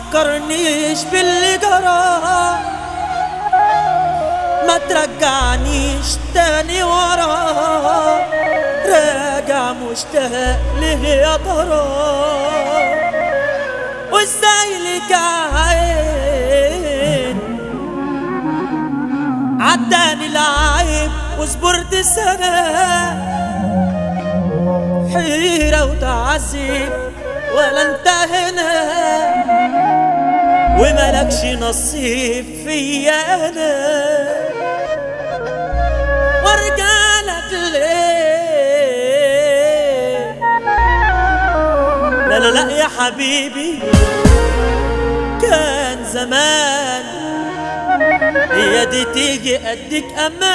تفكرنيش باللي جرى ما ترجعنيش تاني ورا راجع مشتاق ليه يا ترى وازاي لك عين عداني العيب وصبرت سنة حيرة وتعذيب ولا انت هنا وملكش نصيب فيا انا وارجعلك ليه لا لا لا يا حبيبي كان زمان هي دي تيجي اديك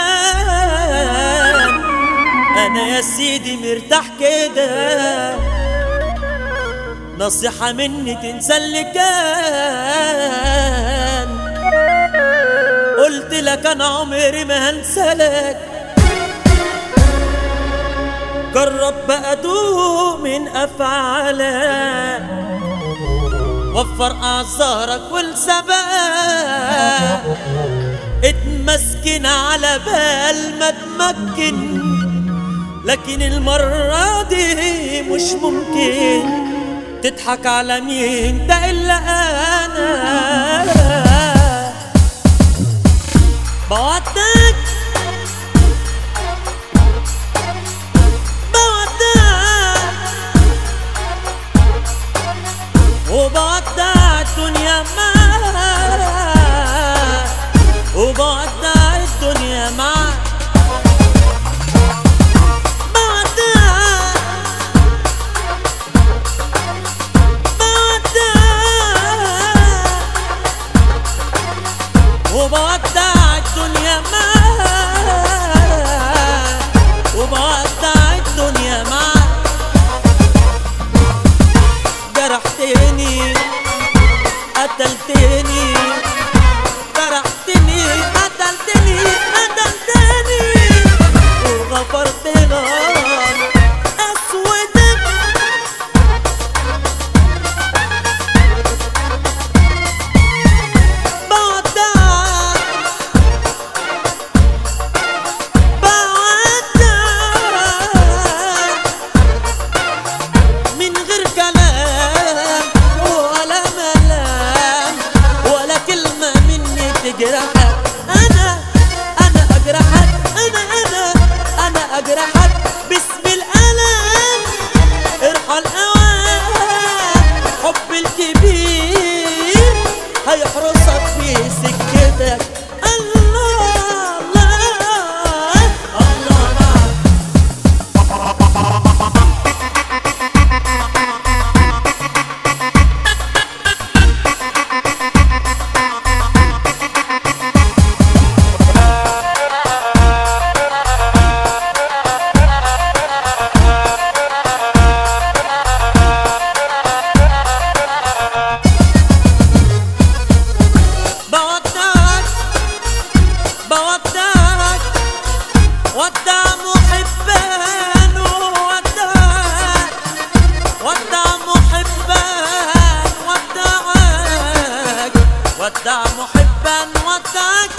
امان انا يا سيدي مرتاح كده نصيحة مني تنسى اللي كان قلت لك انا عمري ما هنسالك جرب بقى دوق من افعالك وفر اعذارك وانسى بقى اتمسكن على بال ما تمكن لكن المرة دي مش ممكن تضحك على مين ده إلا أنا بودك بودك وبودع الدنيا معاك وبودع الدنيا معاك وبودع الدنيا معاك وبودع الدنيا معاك جرحتني قتلتني جرحتني قتلتني قتلتني وغفرت غلط اسودك بودعك بودعك من غير كلام ولا ملام ولا كلمة مني تجرحك أنا أنا أجرحك أنا أنا أنا أجرحك باسم الألم ارحل أوان حب الكبير هيحرسك في سكتك الله الله الله معك بودعك بودعك ودع محبان ودعك ودع محبان ودعك ودع محبان ودعك